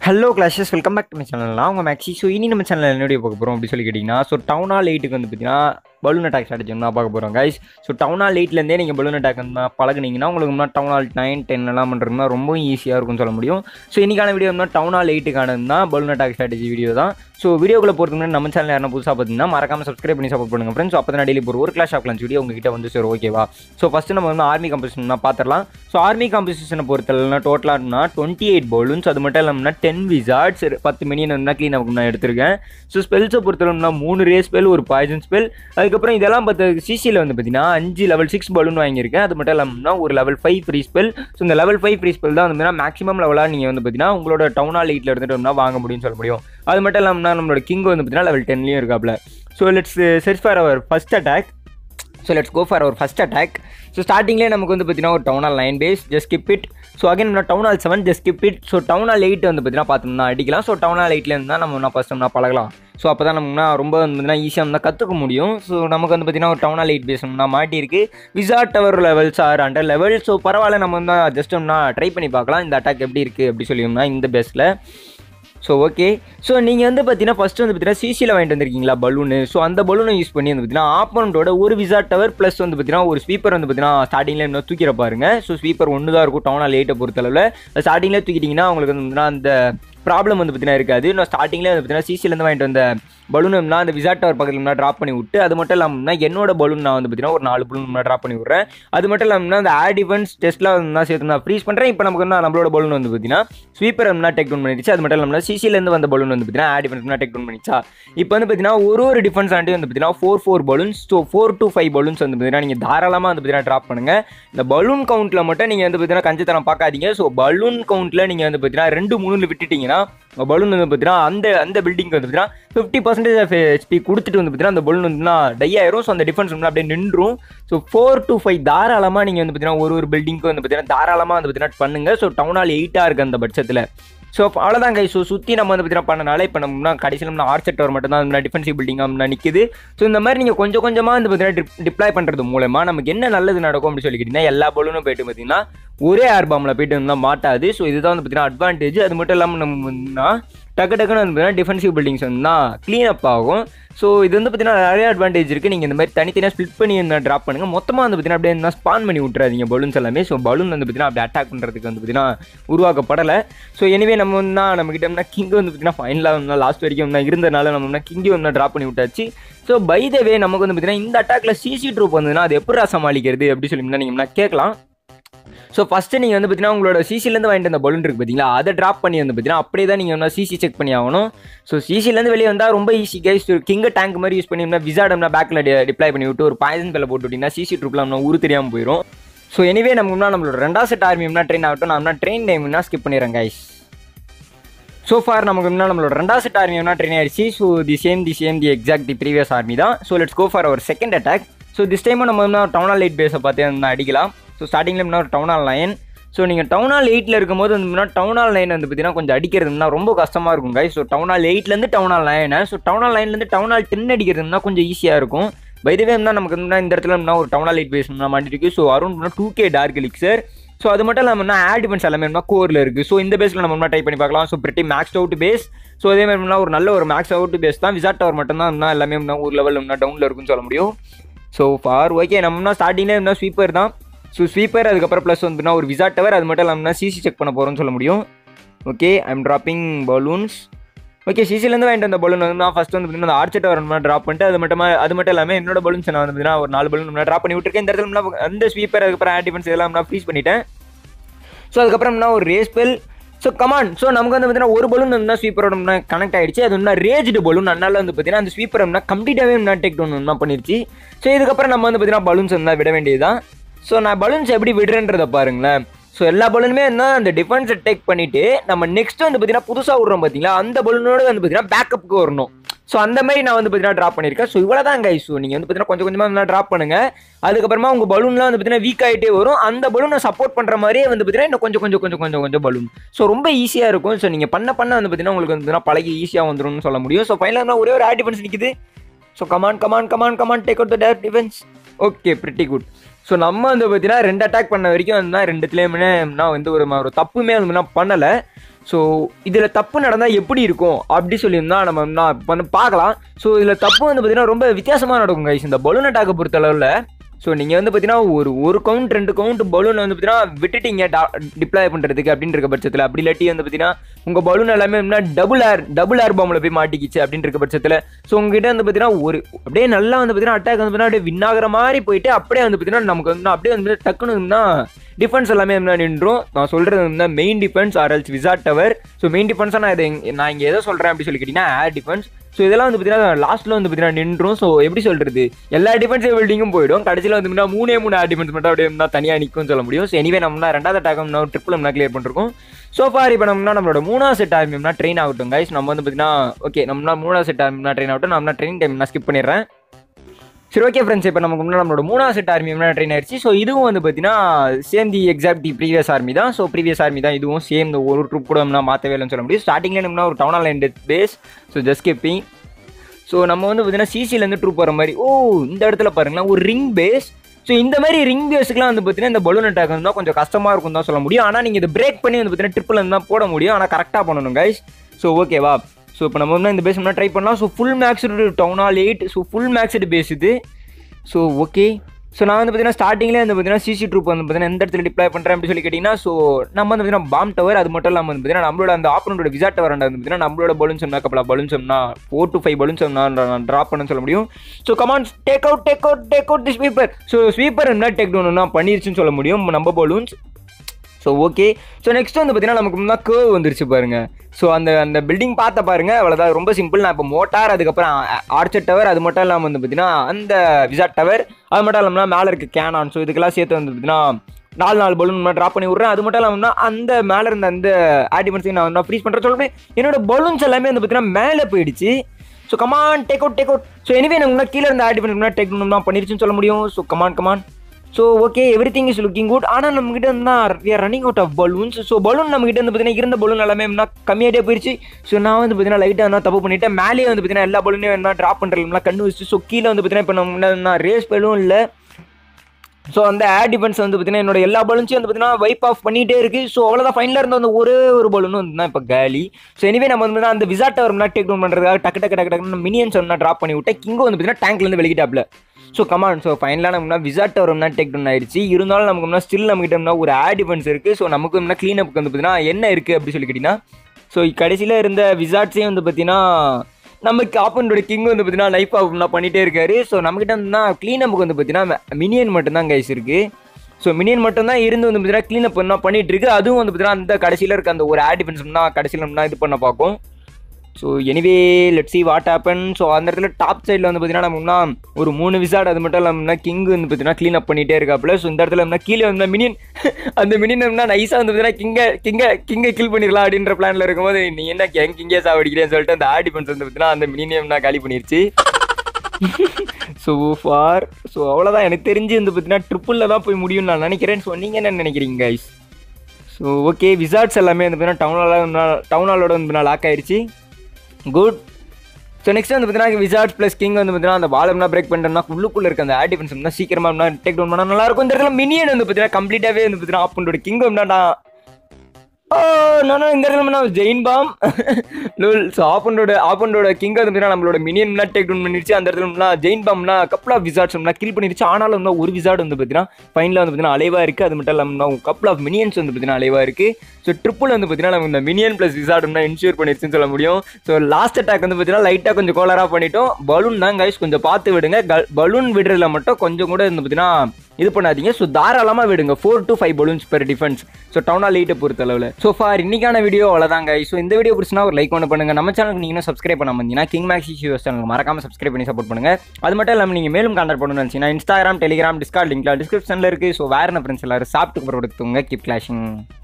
hello clashers welcome back to my channel நான் உங்கள் maxi so இனி நம்ம சேனல் என்னுடைய பார்க்க போகிறோம் அப்படி சொல்லி கேட்டிங்கன்னா ஸோ டவுன் ஹால் எயிட்டுக்கு வந்து பார்த்தீங்கன்னா பலூன் அட்டாக் ஸ்ட்ராட்டஜி தான் பார்க்க போகிறோம் கைஸ் ஸோ டவுன் ஹால் எயிட்லேருந்தே நீங்கள் பலூன் அட்டாக் வந்து பழகுனீங்கன்னா உங்களுக்கு முன்னாடி டவுன் ஹால் நைன் டென் எல்லாம் பண்ணுறதுனா ரொம்ப ஈஸியாக இருக்கும்னு சொல்ல முடியும் ஸோ இன்றைக்கான வீடியோ வந்து டவுன் ஹால் எயிட்டுக்கானது தான் பலூன் அட்டாக் ஸ்ட்ராட்டஜி வீடியோ தான் ஸோ வீடியோக்குள்ள போகிறதுக்கு முன்னாடி நம்ம சேனல் யாரும் புதுசாக பார்த்தீங்கன்னா மறக்காம சப்ஸ்கிரைப் பண்ணி சப்போர்ட் பண்ணுங்க ஃப்ரெண்ட்ஸ் அப்போ தான் டெய்லி ஒரு ஒரு கிளாஸ் ஆஃப் லஞ்ச் வீடியோ உங்ககிட்ட வந்து சரி ஓகேவா ஸோ ஃபஸ்ட்டு நம்ம வந்து ஆர்மி கம்பெசிஷன் பார்த்துடலாம் ஸோ ஆர்மி கம்பெசிஷனை பொறுத்தவரைனா டோட்டலாக டுவெண்ட்டி எயிட் பலூன்ஸ் அது மட்டும் இல்லாமல் டென் விசார்ட்ஸ் பத்து மினியன் வந்து க்ளீன் அப் நான் எடுத்திருக்கேன் ஸோ ஸ்பெல்ஸை பொறுத்தவரைனா மூணு ரே ஸ்பெல் ஒரு பாய்சன் ஸ்பெல் அதுக்கப்புறம் இதெல்லாம் பார்த்து சிசியில் வந்து பார்த்தீங்கன்னா அஞ்சு லெவல் சிக்ஸ் பலூன் வாங்கியிருக்கேன் அது மட்டும் இல்லாமல் ஒரு level five free spell so இந்த லெவல் ஃபைவ் ஃப்ரீ ஸ்பெல் தான் வந்து மேக்ஸிமம் லெவலாக நீங்கள் வந்து பார்த்தீங்கன்னா உங்களோட டவுன் ஹால் எயிட்டில் இருந்துட்டு வாங்க முடியும்னு சொல்ல முடியும் அது மட்டும் இல்லாமல் நம்மளோட கிங் வந்து பார்த்தீங்கன்னா லெவல் டென்லேயும் இருக்காப்ல so let's search for our first attack so let's go for our first attack so ஸ்டார்டிங்லேயே நமக்கு வந்து பார்த்தீங்கன்னா ஒரு town hall nine base just give it so again நம்ம town hall seven just give it so town hall eight வந்து பார்த்தீங்கன்னா பார்த்தோம்னா அடிக்கலாம் ஸோ டவுன் ஹால் எயிட்லேருந்து தான் நம்ம ஃபஸ்ட் நம்ம பழகலாம் ஸோ அப்போ தான் நம்ம ரொம்ப வந்து ஈஸியாக வந்து கற்றுக்க முடியும் ஸோ நமக்கு வந்து பார்த்தீங்கன்னா ஒரு டவுன் ஹால் எயிட் பேஸ் நான் மாட்டியிருக்கு wizard tower levels are under level so பரவாயில்ல நம்ம வந்து ஜஸ்ட் ஒன்றா ட்ரை பண்ணி பார்க்கலாம் இந்த அட்டாக் எப்படி இருக்குது அப்படி சொல்லியோம்னா இந்த பேஸில் ஸோ ஓகே ஸோ நீங்கள் வந்து பார்த்தீங்கன்னா ஃபஸ்ட்டு வந்து பார்த்தீங்கன்னா சிசியில் வாங்கிட்டு வந்திருக்கீங்களா பலூனு ஸோ அந்த பலூனை யூஸ் பண்ணி வந்து பார்த்தீங்கன்னா ஆப்பனோட ஒரு விசா டவர் ப்ளஸ் வந்து பார்த்தீங்கன்னா ஒரு ஸ்வீப்பர் வந்து பார்த்தீங்கன்னா ஸ்டார்டிங்கில் இன்னும் தூக்கிற பாருங்க ஸோ ஸ்வீப்பர் ஒன்று தான் இருக்கும் டவுன் லேட்டை பொறுத்தளவில் ஸ்டார்டிங்கில் தூக்கிட்டிங்கன்னா உங்களுக்கு வந்து பார்த்தீங்கன்னா அந்த ப்ராப்ளம் வந்து பார்த்தீங்கன்னா இருக்காது நான் ஸ்டார்டிங்கில் வந்து பார்த்தீங்கன்னா சிசிலேருந்து வாங்கிட்டு வந்த பலூனும்னா அந்த விசாட் டவர் பக்கத்தில் ட்ராப் பண்ணி விட்டு அது மட்டும் இல்லாமல் என்னோட பலூன் நான் வந்து பார்த்தீங்கன்னா ஒரு நாலு பலூன் ட்ராப் பண்ணி விட்றேன் அது மட்டும் இல்லாமல் அந்த ஏர் டிஃபென்ஸ் டெஸ்ட்டில் நான் சேர்த்து நான் ஃப்ரீஸ் பண்ணுறேன் இப்போ நமக்கு வந்து நம்மளோட பலூன் வந்து பார்த்தீங்கன்னா ஸ்வீப்பர் என்ன டெக் டவுன் பண்ணிடுச்சு அது மட்டும் இல்லாமல் சிசிலேருந்து வந்த பலூன் வந்து பார்த்தீங்கன்னா ஏர் டிஃபென்ஸ் டெக் டவுன் பண்ணிச்சா இப்போ வந்து பார்த்தீங்கன்னா ஒரு ஒரு டிஃபென்ஸ் ஆண்டி வந்து பார்த்தீங்கன்னா four four balloons so four to five balloons வந்து பார்த்தீங்கன்னா நீங்கள் தாராளமாக வந்து பார்த்தீங்கன்னா ட்ராப் பண்ணுங்கள் இந்த பலூன் கவுண்ட்டில் மட்டும் நீங்கள் வந்து பார்த்தீங்கன்னா கஞ்சத்தனம் பார்க்காதீங்க ஸோ பலூன் கவுண்ட்டில் நீங்கள் வந்து பார்த்தீங்கன்னா ரெண்டு மூணு விட்டுட்டீங்கன்னா பலூன் வந்து பார்த்தீங்கன்னா அந்த அந்த பில்டிங் வந்து பார்த்தீங்கன்னா ஃபிஃப்டி பர்சன்டேஜ் ஆஃப் ஹெச்பி கொடுத்துட்டு வந்து பார்த்தீங்கன்னா அந்த பலூன் வந்து டை ஆயிரும் ஸோ அந்த டிஃபென்ஸ் வந்து அப்படியே நின்றும் ஸோ ஃபோர் டு ஃபைவ் தாராளமாக நீங்கள் வந்து பார்த்தீங்கன்னா ஒரு ஒரு பில்டிங்க்கு வந்து பார்த்தீங்கன்னா தாராளமாக வந்து பார்த்தீங்கன்னா பண்ணுங்கள் ஸோ டவுன் ஹால் எயிட்டாக இருக்குது அந்த பட்சத்தில் ஸோ அவ்வளோதான் கை ஸோ சுற்றி நம்ம வந்து பார்த்தீங்கன்னா பண்ணனால இப்போ நம்ம கடைசியில் நம்ம ஆர்ச்சர் டவர் மட்டும் தான் டிஃபென்சிவ் பில்டிங்காக நிற்குது ஸோ இந்த மாதிரி நீங்கள் கொஞ்சம் கொஞ்சமாக வந்து பார்த்தீங்கன்னா டிப்ளாய் பண்ணுறது மூலமாக நமக்கு என்ன நல்லது நடக்கும் அப்படின்னு சொல்லி கேட்டிங்கன்னா எல்லா பலூனும் போயிட்டு பார்த்தீங்கன்னா ஒரே ஏர் பாம்பில் போயிட்டு இருந்தால் மாட்டாது ஸோ இதுதான் வந்து பார்த்தீங்கன்னா அட்வான்டேஜ் அது மட்டும் இல்லாமல் நம்ம வந்து டக்கு டக்குன்னு வந்து பார்த்தீங்கன்னா டிஃபென்சிவ் பில்டிங்ஸ் வந்து தான் க்ளீன் அப் ஆகும் ஸோ இது வந்து பார்த்தீங்கன்னா நிறைய அட்வான்டேஜ் இருக்குது நீங்கள் இந்த மாதிரி தனித்தனியாக ஸ்பிளிட் பண்ணி என்ன ட்ராப் பண்ணுங்கள் மொத்தமாக வந்து பார்த்தீங்கன்னா அப்படியே இருந்தால் ஸ்பான் பண்ணி விட்றாதீங்க பலூன்ஸ் எல்லாமே ஸோ பலூன் வந்து பார்த்தீங்கன்னா அப்படி அட்டாக் பண்ணுறதுக்கு வந்து பார்த்தீங்கன்னா உருவாக்கப்படலை ஸோ எனிவே நம்ம வந்து நம்ம கிட்ட கிங் வந்து பார்த்தீங்கன்னா ஃபைனலாக வந்து லாஸ்ட் வரைக்கும் தான் இருந்தனால நம்ம கிங்கி வந்து ட்ராப் பண்ணி விட்டாச்சு ஸோ பை த வே நமக்கு வந்து பார்த்தீங்கன்னா இந்த அட்டாக்ல சிசி ட்ரூப் வந்ததுன்னா அது எப்படி சமாளிக்கிறது அப்படி சொல்லி நீங்கள் கேட்கலாம் ஸோ ஃபஸ்ட்டு நீங்கள் வந்து பார்த்தீங்கன்னா உங்களோட சிசிலேருந்து வாங்கிட்டு வந்த பலூன் இருக்குது பார்த்தீங்களா அதை ட்ராப் பண்ணி வந்து பார்த்தீங்கன்னா அப்படியே தான் நீங்கள் வந்து சிசி செக் பண்ணி ஆகணும் ஸோ சிசிலேருந்து வெளியே வந்தால் ரொம்ப ஈஸி கைஸ் கிங்க டேங்க் மாதிரி யூஸ் பண்ணி விசாடம்னா பேக்கில் டிப்ளை பண்ணி விட்டு ஒரு பாய்சன் பேல போட்டு விட்டிங்கன்னா சிசி ட்ரூப்லாம் நம்ம ஊர் தெரியாமல் போயிடும் ஸோ எனிவே நம்ம முன்னா நம்மளோட ரெண்டாவது செட் ஆர்மியம்னா ட்ரெயின் ஆகட்டும் நான் ட்ரெயின் டைம்னா ஸ்கிப் பண்ணிடுறேன் கைஸ் ஸோ ஃபார் நமக்கு முன்னாடி நம்மளோட ரெண்டாவது செட் ஆர்மியம்னா ட்ரெயின் ஆயிடுச்சு so the same the same the exact the previous army தான் so let's go for our second attack so this டைமும் நம்ம வந்து டவுன் ஹால் லைட் பேஸை பார்த்து அடிக்கலாம் ஸோ ஸ்டார்டிங்கில் முன்னாடி டவுன் ஹால் நைன் ஸோ நீங்கள் டவுன் ஹால் எயிட்டில் இருக்கும்போது வந்து முன்னாடி டவுன் ஹால் நைன் வந்து பார்த்தீங்கன்னா கொஞ்சம் அடிக்கிறதுனா ரொம்ப கஷ்டமாக இருக்கும் guys ஸோ டவுன் ஹால் எயிட்லேருந்து town hall nine so town hall நைன்லேருந்து டவுன் ஹால் டென் அடிக்கிறதுனா கொஞ்சம் ஈஸியாக இருக்கும் வைதவே தான் நமக்கு வந்து இந்த இடத்துல ஒரு டவுன் ஹால் எயிட் பேஸ் மாட்டிருக்கு so around two K dark elixir so அது மட்டும் இல்லாமல் ஏர் டிஃபென்ஸ் எல்லாமே கோரில் இருக்குது ஸோ இந்த பேஸில் நம்ம ட்ரை பண்ணி பார்க்கலாம் so pretty maxed out base so அதே மாதிரி ஒரு நல்ல ஒரு மேக்ஸ் அவுட் பேஸ் தான் விசாட் டவர் மட்டும் தான் எல்லாமே ஒரு லெவலில் டவுனில் இருக்குன்னு சொல்ல முடியும் ஸோ ஃபார் ஓகே நம்ம ஸ்டார்டிங்லேயே இருந்தால் ஸ்வீப்பர் தான் ஸோ ஸ்வீப்பர் அதுக்கப்புறம் ப்ளஸ் வந்துன்னா ஒரு விசா டவர் அது மட்டும் இல்லாமல் சிசி செக் பண்ண போகிறோம்னு சொல்ல முடியும் okay I'm dropping balloons okay சிசிலேருந்து வாங்கிட்டு வந்த பலூன் வந்து நான் ஃபஸ்ட் வந்து பார்த்தீங்கன்னா ஆர்ச்சர் டவர் ட்ராப் பண்ணிட்டு அது மட்டும் அது மட்டும் இல்லாமல் என்னோட பலூன்ஸ் நான் வந்து பார்த்தீங்கன்னா ஒரு நாலு பலூன் ட்ராப் பண்ணி விட்டுருக்கேன் இந்த இடத்துல அந்த ஸ்வீப்பர் அதுக்கப்புறம் ஏர் டிஃபென்ஸ் எல்லாம் நான் ஃப்ரீஸ் பண்ணிட்டேன் ஸோ அதுக்கப்புறம் நான் ஒரு rage spell so come on so நமக்கு வந்து பார்த்தீங்கன்னா ஒரு பலூன் வந்து ஸ்வீப்பரோட கனெக்ட் ஆயிடுச்சு அது வந்து ரேஜ்டு பலூன் அதனால வந்து பார்த்தீங்கன்னா அந்த ஸ்வீப்பர் கம்ப்ளீட்டாகவே நான் டேக் டவுன் என்ன பண்ணிருச்சு ஸோ இதுக்கப்புறம் நம்ம வந்து பார்த்தீங்கன்னா பலூன்ஸ் வந்து விட வேண்டியதுதான் ஸோ நான் பலூன்ஸ் எப்படி விடுறேன்றதை பாருங்களேன் ஸோ எல்லா பலூனுமே இருந்தால் அந்த டிஃபென்ஸை டேக் பண்ணிவிட்டு நம்ம நெக்ஸ்ட் வந்து பார்த்தீங்கன்னா புதுசாக விட்றோம் பார்த்தீங்களா அந்த பலூனோட வந்து பார்த்தீங்கன்னா பேக்கப்புக்கு வரணும் ஸோ அந்த மாதிரி நான் வந்து பார்த்தீங்கன்னா ட்ராப் பண்ணியிருக்கேன் ஸோ இவ்வளோ தான் கைஸ் ஸோ நீங்கள் வந்து பார்த்தீங்கன்னா கொஞ்சம் கொஞ்சமாக வந்து ட்ராப் பண்ணுங்கள் அதுக்கப்புறமா உங்கள் பலூன்லாம் வந்து பார்த்தீங்கன்னா வீக் ஆகிட்டே வரும் அந்த பலூனை சப்போர்ட் பண்ணுற மாதிரியே வந்து பார்த்தீங்கன்னா இன்னும் கொஞ்சம் கொஞ்சம் கொஞ்சம் கொஞ்சம் கொஞ்சம் பலூன் ஸோ ரொம்ப ஈஸியாக இருக்கும் ஸோ நீங்கள் பண்ண பண்ண வந்து பார்த்தீங்கன்னா உங்களுக்கு வந்து பார்த்தீங்கன்னா பழகி ஈஸியாக வந்துரும்னு சொல்ல முடியும் ஸோ ஃபைனலாக ஒரே ஒரு ஆட் டிஃபென்ஸ் நிற்குது so come on come on come on come on take out the air defence okay pretty good so நம்ம வந்து பார்த்தீங்கன்னா ரெண்டு அட்டாக் பண்ண வரைக்கும் வந்து ரெண்டுத்துலேயுமே நான் வந்து ஒரு ஒரு தப்புமே வந்து பண்ணலை ஸோ இதில் தப்பு நடந்தால் எப்படி இருக்கும் அப்படி சொல்லியிருந்தா நம்ம நான் இப்ப வந்து பார்க்கலாம் ஸோ இதில் தப்பு வந்து பார்த்தீங்கன்னா ரொம்ப வித்தியாசமாக நடக்கும் கைஸ் இந்த பலூன் அட்டாக்கை பொறுத்த அளவில் ஸோ நீங்கள் வந்து பார்த்தீங்கன்னா ஒரு ஒரு கவுண்ட் ரெண்டு கவுண்ட் பலூன் வந்து பார்த்தீங்கன்னா விட்டுட்டீங்க டிப்ளாய் பண்ணுறதுக்கு அப்படின்னு இருக்க பட்சத்தில் அப்படி இல்லாட்டி வந்து பார்த்தீங்கன்னா உங்கள் பலூன் எல்லாமே டபுள் ஏர் டபுள் ஏர் பாம்பில் போய் மாட்டிக்கிச்சு அப்படின்னு இருக்க பட்சத்தில் ஸோ உங்ககிட்ட வந்து பார்த்தீங்கன்னா ஒரு அப்படியே நல்லா வந்து பார்த்தீங்கன்னா அட்டாக் வந்து பார்த்தீங்கன்னா அப்படியே win ஆகுற மாதிரி போயிட்டு அப்படியே வந்து பார்த்தீங்கன்னா நமக்கு வந்து அப்படியே வந்து டக்குன்னு டிஃபென்ஸ் எல்லாமே என்ன நின்றும் நான் சொல்கிறது வந்து main defence or else wizard tower so மெயின் டிஃபென்ஸாக நான் இதை இங்க- நான் இங்கே எதை சொல்கிறேன் அப்படி சொல்லி கேட்டிங்கன்னா ஏர் டிஃபென்ஸ் ஸோ இதெல்லாம் வந்து பார்த்தீங்கன்னா லாஸ்ட்டில் வந்து பார்த்தீங்கன்னா நின்றும் ஸோ எப்படி சொல்கிறது எல்லா டிஃபென்ஸ் பில்டிங்கும் போயிடும் கடைசியில் வந்து பார்த்தீங்கன்னா மூணே மூணு ஏர் டிஃபென்ஸ் மட்டும் அப்படியே இருந்தால் தனியாக நிற்கும்னு சொல்ல முடியும் ஸோ எனிவே நம்ம ரெண்டாவது அட்டாக் நம்ம ட்ரிப்பிள் நம்ம கிளியர் பண்ணிருக்கோம் ஸோ ஃபார் இப்போ நம்ம நம்மளோட மூணாவது செட் ஆரம்பிம்னா ட்ரெயின் ஆகட்டும் கைஸ் நம்ம வந்து பார்த்தீங்கன்னா ஓகே நம்ம மூணாவது செட் ஆரம்பிம்னா ட்ரெயின் ஆகட்டும் நம்ம ட்ரெயின் டைம் நான் ஸ்கிப் பண்ணிடுறேன் சரி ஓகே ஃப்ரெண்ட்ஸ் இப்போ நமக்கு முன்னாடி நம்மளோட மூணாவது செட் ஆர்மி ட்ரெயின் ஆயிடுச்சு ஸோ இதுவும் வந்து பார்த்தீங்கன்னா same the exact the previous army தான் ஸோ ப்ரீவியஸ் ஆர்மி தான் இதுவும் சேம் இந்த ஒரு ட்ரூப் கூட நம்ம மாற்றவே இல்லைன்னு சொல்ல முடியும் ஸ்டார்டிங்கில் நம்ம ஒரு down line base so just keeping so நம்ம வந்து பார்த்தீங்கன்னா சிசிலேருந்து ட்ரூப் வர மாதிரி ஓ இந்த இடத்துல பாருங்களேன் ஒரு ரிங் பேஸ் ஸோ இந்த மாதிரி ரிங் பேஸுக்குலாம் வந்து பார்த்தீங்கன்னா இந்த பலூன் அட்டாக் வந்து கொஞ்சம் கஷ்டமாக இருக்கும் தான் சொல்ல முடியும் ஆனால் நீங்கள் இதை பிரேக் பண்ணி வந்து பார்த்தீங்கன்னா ட்ரிப்பில் இருந்து தான் போட முடியும் ஆனால் கரெக்டாக பண்ணணும் கைஸ் ஸோ ஓகேவா ஸோ இப்போ நம்ம வந்து இந்த பேஸ் முன்னாடி ட்ரை பண்ணலாம் so full maxed down all eight so full maxed base இது ஸோ ஓகே ஸோ நான் வந்து பார்த்தீங்கன்னா ஸ்டார்டிங்லேயே வந்து பார்த்தீங்கன்னா சிசி ட்ரூப் வந்து பார்த்தீங்கன்னா எந்த இடத்துல டிப்ளை பண்ணுறேன் அப்படி சொல்லி கேட்டிங்கன்னா ஸோ நம்ம வந்து பார்த்தீங்கன்னா பாம் டவர் அது மட்டும் இல்லாமல் வந்து பார்த்தீங்கன்னா நம்மளோட அந்த ஆப்பனோட விசா டவர் வந்து பார்த்தீங்கன்னா நம்மளோட பலூன் சொன்னா கப்பலா பலூன் சொன்னா ஃபோர் டு ஃபைவ் பலூன் சொன்னா நான் ட்ராப் பண்ண சொல்ல முடியும் so come on take out take out take out the sweeper so sweeper என்ன டேக் டவுன் பண்ணிருச்சுன்னு சொல்ல முடியும் நம்ம balloons so okay so next வந்து பார்த்தீங்கன்னா நமக்கு முன்னா கேர்வ் வந்துருச்சு பாருங்க ஸோ அந்த அந்த பில்டிங் பார்த்த பாருங்க அவ்வளோதான் ரொம்ப சிம்பிள் நான் இப்போ மோட்டார் அதுக்கப்புறம் ஆர்ச்சர் டவர் அது மட்டும் இல்லாமல் வந்து பார்த்தீங்கன்னா அந்த விசாட் டவர் அது மட்டும் இல்லாமல் மேலே இருக்க கேனான் ஸோ இதுக்கெல்லாம் சேர்த்து வந்து பார்த்தீங்கன்னா நாலு நாலு பலூன் ட்ராப் பண்ணி விட்றேன் அது மட்டும் இல்லாமல் அந்த மேலே இருந்த அந்த ஆர்டிமெண்ட்ஸையும் நான் நான் ஃப்ரீஸ் பண்ணுறேன் சொல்லுவேன் என்னோட பலூன்ஸ் எல்லாமே வந்து பார்த்தீங்கன்னா மேலே போயிடுச்சு so come on take out take out so anyway நம்ம கீழே இருந்த ஆர்டிமெண்ட் டேக் தான் பண்ணிருச்சுன்னு சொல்ல முடியும் so come on come on so okay everything is looking good ஆனால் நம்மகிட்ட இருந்தா we are running out of balloons so balloon நம்மகிட்ட வந்து பார்த்தீங்கன்னா இருந்த பலூன் எல்லாமே என்ன கம்மியாகிட்டே போயிடுச்சு ஸோ நான் வந்து பார்த்தீங்கன்னா லைட்டாக என்ன தப்பு பண்ணிட்டேன் மேலேயே வந்து பார்த்தீங்கன்னா எல்லா பலூனையும் என்ன ட்ராப் பண்ணுறதுலாம் கண்ணு வச்சு ஸோ கீழே வந்து பார்த்தீங்கன்னா இப்போ நம்ம ரேஸ் பலூன் இல்லை ஸோ அந்த ஏர் டிஃபென்ஸ் வந்து பார்த்தீங்கன்னா என்னோட எல்லா பலூன்ஸையும் வந்து பார்த்தீங்கன்னா வைப் ஆஃப் பண்ணிட்டே இருக்கு ஸோ அவ்வளோதான் ஃபைனலாக இருந்த அந்த ஒரே ஒரு பலூன் வந்து தான் இப்போ காலி ஸோ எனிவே நம்ம வந்து அந்த விசாட் டவர் டேக் டவுன் பண்ணுறதுக்காக டக்கு டக்கு டக்கு டக்குன்னு மினியன்ஸ் ஒன்றா ட்ராப் பண்ணி விட்டேன் கிங்கோ வந்து பார்த்தீங்கன்னா டேங்க்லேருந்து வெளிக்கிட்டாப்ல ஸோ கமான் ஸோ ஃபைனலாக நம்ம விசாட் டவர் டேக் டவுன் ஆயிடுச்சு இருந்தாலும் நமக்கு முன்னா ஸ்டில் நம்மகிட்ட ஒரு ஏர் டிஃபென்ஸ் இருக்குது ஸோ நமக்கு முன்னா க்ளீன் அப்புக்கு வந்து பார்த்தீங்கன்னா என்ன இருக்குது அப்படி சொல்லி கேட்டிங்கன்னா ஸோ கடைசியில் இருந்த விசாட்ஸே வந்து பார்த்தீங்கன்னா நமக்கு ஆப்பனோட கிங் வந்து பார்த்தீங்கன்னா லைஃப் ஆஃப்லாம் பண்ணிகிட்டே இருக்காரு ஸோ நம்மகிட்ட வந்து க்ளீன் அப்புக்கு வந்து பார்த்தீங்கன்னா மினியன் மட்டும்தான் கைஸ் இருக்குது ஸோ மினியன் மட்டும்தான் இருந்து வந்து பார்த்தீங்கன்னா க்ளீன் அப் பண்ணா பண்ணிட்டு இருக்கு அதுவும் வந்து பார்த்தீங்கன்னா அந்த கடைசியில் இருக்க அந்த ஒரு ஆட் டிஃபென்ஸ் தான் கடைசியில் நம்ம இது பண்ண பார்க்கும் so anyway let see what happen so அந்த இடத்துல டாப் சைடில் வந்து பார்த்தீங்கன்னா நம்ம முன்னா ஒரு மூணு விசாட் அது மட்டும் இல்லாமல் கிங் வந்து பார்த்தீங்கன்னா க்ளீன் அப் பண்ணிட்டே இருக்காப்புல ஸோ இந்த இடத்துல வந்து கீழே வந்து மினியன் அந்த மினியன் வந்து நைஸாக வந்து பார்த்தீங்கன்னா கிங்கை கிங்கை கிங்கை கில் பண்ணிடலாம் அப்படின்ற பிளானில் இருக்கும்போது நீ என்ன கேங் கிங்கே சாவடிக்கிறேன்னு சொல்லிட்டு அந்த ஆட் டிஃபென்ஸ் வந்து பார்த்தீங்கன்னா அந்த மினியம் நான் காலி பண்ணிருச்சு ஸோ ஃபார் ஸோ அவ்வளோதான் எனக்கு தெரிஞ்சு வந்து பார்த்தீங்கன்னா ட்ரிப்பிளில் தான் போய் முடியும்னு நான் நினைக்கிறேன் ஸோ நீங்கள் என்ன நினைக்கிறீங்க கைஸ் ஸோ ஓகே விசார்ட்ஸ் எல்லாமே வந்து பார்த்தீங்கன்னா டவுன் ஹாலாக டவுன் ஹாலோட வந்து லாக் ஆயிடுச்சு குட் ஸோ நெக்ஸ்ட் வந்து பார்த்தீங்கன்னா விசார்ட்ஸ் ப்ளஸ் கிங் வந்து பார்த்தீங்கன்னா அந்த பாலம்னா பிரேக் பண்ணுறோம்னா உள்ளுக்குள்ள இருக்க அந்த ஆட் டிஃபென்ஸ் தான் சீக்கிரமாக டேக் டவுன் பண்ணால் நல்லா இருக்கும் இந்த இடத்துல மினியன் வந்து பார்த்தீங்கன்னா கம்ப்ளீட்டாகவே வந்து பார்த்தீங்கன்னா ஆப் பண்ணோட கிங் வந்து நான் இந்த இடத்துல நான் ஜெயின் பாம் லோல் ஸோ ஆப்பனோட ஆப்பனோட கிங் வந்து பார்த்தீங்கன்னா நம்மளோட மினியன் டேக் டவுன் பண்ணிருச்சு அந்த இடத்துல Jain பாம்னா couple of wizards kill பண்ணிருச்சு ஆனாலும் வந்து ஒரு விசார்ட் வந்து பார்த்தீங்கன்னா ஃபைனலாக வந்து பார்த்தீங்கன்னா அலைவாக இருக்குது அது மட்டும் இல்லாமல் கப்பல் ஆஃப் மினியன்ஸ் வந்து பார்த்தீங்கன்னா அலைவாக இருக்குது ஸோ ட்ரிப்பிள் வந்து பார்த்தீங்கன்னா நம்ம இந்த மினியன் ப்ளஸ் விசார்ட் இன்ஷூர் பண்ணிருச்சுன்னு சொல்ல முடியும் ஸோ லாஸ்ட் அட்டாக் வந்து பார்த்தீங்கன்னா லைட்டாக கொஞ்சம் கோலராக பண்ணிட்டோம் பலூன் தான் கைஸ் கொஞ்சம் பார்த்து விடுங்க பலூன் விடுறதுல மட்டும் கொஞ்சம் கூட வந்து பார்த்தீங்கன்னா இது பண்ணாதீங்க ஸோ தாராளமாக விடுங்க four to five balloons per defence so டவுனா லைட்டை பொறுத்த அளவில் ஸோ ஃபார் இன்னைக்கான வீடியோ அவ்வளோதாங்க ஸோ இந்த வீடியோ பிடிச்சினா ஒரு லைக் ஒன்று பண்ணுங்க நம்ம சேனலுக்கு நீங்கள் சப்ஸ்கிரைப் பண்ண வந்தீங்கன்னா கிங் மேக்ஸி ஷியோஸ் சேனல் மறக்காம சப்ஸ்கிரைப் பண்ணி சப்போர்ட் பண்ணுங்க அது மட்டும் இல்லாமல் நீங்கள் மேலும் கான்டாக்ட் பண்ணணும்னு நினச்சிங்கன்னா இன்ஸ்டாகிராம் டெலிகிராம் டிஸ்கார்ட் லிங்க்ல டிஸ்கிரிப்ஷனில் இருக்குது ஸோ வேறு என்ன ஃப்ரெண்ட்ஸ் எல்லாரும் சாப்பிட்டு போகிறதுங்க கீப் கிளாஷிங்